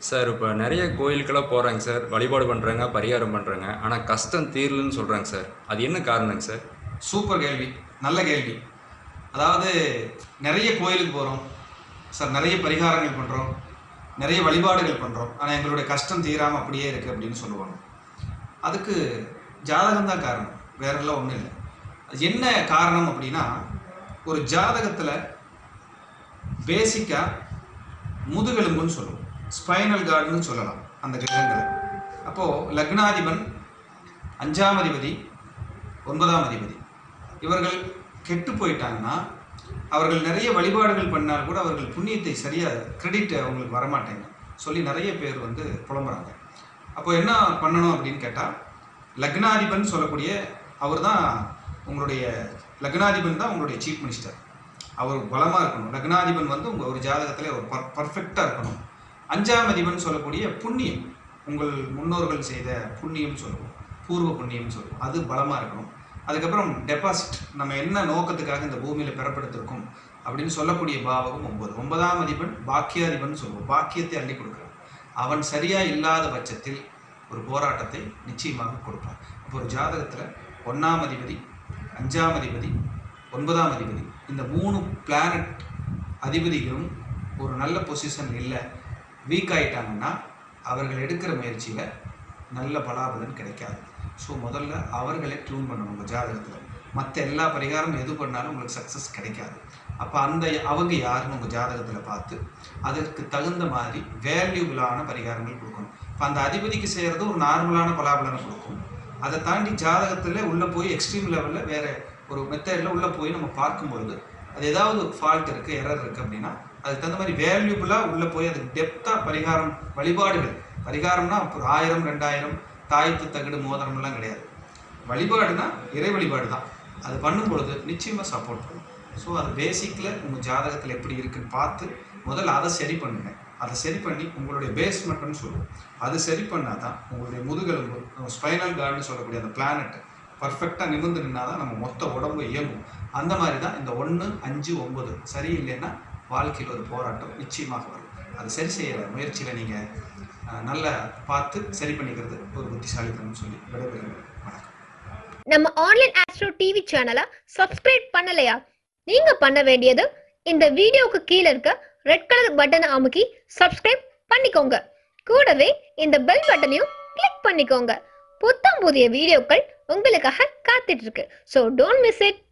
sir இப்போ நிறைய கோயிலுக்கெல்லாம் போகிறாங்க சார் வழிபாடு பண்ணுறாங்க பரிகாரம் பண்ணுறாங்க ஆனால் கஷ்டம் தீரலன்னு சொல்கிறாங்க சார் அது என்ன காரணங்க சார் சூப்பர் கேள்வி நல்ல கேள்வி அதாவது நிறைய கோயிலுக்கு போகிறோம் சார் நிறைய பரிகாரங்கள் பண்ணுறோம் நிறைய வழிபாடுகள் பண்ணுறோம் ஆனால் எங்களுடைய கஷ்டம் தீராமல் அப்படியே இருக்குது அப்படின்னு சொல்லுவாங்க அதுக்கு ஜாதகம் தான் காரணம் வேறெல்லாம் ஒன்றும் இல்லை அது என்ன காரணம் அப்படின்னா ஒரு ஜாதகத்தில் பேசிக்காக முதுகெலும்புன்னு சொல்லுவோம் ஸ்பைனல் கார்டுன்னு சொல்லலாம் அந்த கிரகங்களை அப்போது லக்னாதிபன் அஞ்சாம் அதிபதி ஒன்பதாம் அதிபதி இவர்கள் கெட்டு போயிட்டாங்கன்னா அவர்கள் நிறைய வழிபாடுகள் பண்ணால் கூட அவர்கள் புண்ணியத்தை சரியாக கிரெடிட் அவங்களுக்கு வரமாட்டேங்க சொல்லி நிறைய பேர் வந்து புலம்புறாங்க அப்போ என்ன பண்ணணும் அப்படின்னு கேட்டால் லக்னாதிபன் சொல்லக்கூடிய அவர் தான் உங்களுடைய லக்னாதிபன் தான் உங்களுடைய சீஃப் மினிஸ்டர் அவர் பலமாக இருக்கணும் லக்னாதிபன் வந்து உங்கள் ஒரு ஜாதகத்தில் ஒரு பர் பர்ஃபெக்டாக இருக்கணும் அஞ்சாம் அதிபன் சொல்லக்கூடிய புண்ணியம் உங்கள் முன்னோர்கள் செய்த புண்ணியம் சொல்லுவோம் பூர்வ புண்ணியம் சொல்லுவோம் அது பலமாக இருக்கணும் அதுக்கப்புறம் டெபாசிட் நம்ம என்ன நோக்கத்துக்காக இந்த பூமியில் பெறப்படுத்திருக்கோம் அப்படின்னு சொல்லக்கூடிய பாவகம் ஒன்பது ஒன்பதாம் அதிபன் பாக்கியாதிபன் சொல்லுவோம் பாக்கியத்தை அள்ளி கொடுக்குறான் அவன் சரியா இல்லாத பட்சத்தில் ஒரு போராட்டத்தை நிச்சயமாக கொடுப்பான் அப்போ ஒரு ஜாதகத்தில் ஒன்றாம் அதிபதி அஞ்சாம் அதிபதி ஒன்பதாம் அதிபதி இந்த மூணு பிளானட் அதிபதிகளும் ஒரு நல்ல பொசிஷன் இல்லை வீக் ஆயிட்டாங்கன்னா அவர்கள் எடுக்கிற முயற்சியில் நல்ல பலாபலன் கிடைக்காது ஸோ முதல்ல அவர்களை ட்யூன் பண்ணணும் உங்கள் ஜாதகத்தில் மற்ற எல்லா பரிகாரமும் எது பண்ணாலும் உங்களுக்கு சக்ஸஸ் கிடைக்காது அப்போ அந்த அவங்க யாருன்னு உங்கள் ஜாதகத்தில் பார்த்து அதற்கு தகுந்த மாதிரி வேல்யூபிளான பரிகாரங்கள் கொடுக்கணும் இப்போ அந்த அதிபதிக்கு செய்கிறது ஒரு நார்மலான பலாபலனை கொடுக்கும் அதை தாண்டி ஜாதகத்தில் உள்ளே போய் எக்ஸ்ட்ரீம் லெவலில் வேறு ஒரு மெத்தடில் உள்ளே போய் நம்ம பார்க்கும் பொழுது அது ஏதாவது ஃபால்ட் இருக்குது எரர் இருக்குது அப்படின்னா அதுக்கு தகுந்த மாதிரி வேல்யூபிளாக உள்ளே போய் அதுக்கு டெப்த்தாக பரிகாரம் வழிபாடுகள் பரிகாரம்னா ஒரு ஆயிரம் ரெண்டாயிரம் தாயத்து தகடு மோதிரம்லாம் கிடையாது வழிபாடுனா இறை வழிபாடு தான் அது பண்ணும் பொழுது நிச்சயமாக சப்போர்ட் பண்ணும் ஸோ அது பேசிக்கில் உங்கள் ஜாதகத்தில் எப்படி இருக்குன்னு பார்த்து முதல்ல அதை சரி பண்ணுங்க அதை சரி பண்ணி உங்களுடைய பேஸ்மெண்ட்னு சொல்லுவோம் அது சரி பண்ணால் தான் உங்களுடைய முதுகெலும்பு ஸ்பைனல் கார்டுன்னு சொல்லக்கூடிய அந்த பிளானட் பர்ஃபெக்டாக நிமிர்ந்து நின்னால் தான் நம்ம மொத்த உடம்பு இயங்கும் அந்த மாதிரி தான் இந்த ஒன்று அஞ்சு ஒம்பது சரியில்லைன்னா வாழ்க்கையில் ஒரு போராட்டம் நிச்சயமாக வரும் அதை சரி செய்கிற முயற்சியில் நீங்கள் நல்லா பார்த்து சரி பண்ணிக்கிறது ஒரு புத்திசாலித்தனம் சொல்லி விடைபெறுகிறேன் வணக்கம் நம்ம ஆன்லைன் ஆஸ்ட்ரோ டிவி சேனலை சப்ஸ்கிரைப் பண்ணலையா நீங்க பண்ண வேண்டியது இந்த வீடியோவுக்கு கீழே இருக்க ரெட் கலர் பட்டனை அமுக்கி சப்ஸ்கிரைப் பண்ணிக்கோங்க கூடவே இந்த பெல் பட்டனையும் கிளிக் பண்ணிக்கோங்க புத்தம் புதிய வீடியோக்கள் உங்களுக்காக காத்துட்டு இருக்கு ஸோ டோன்ட் மிஸ் இட்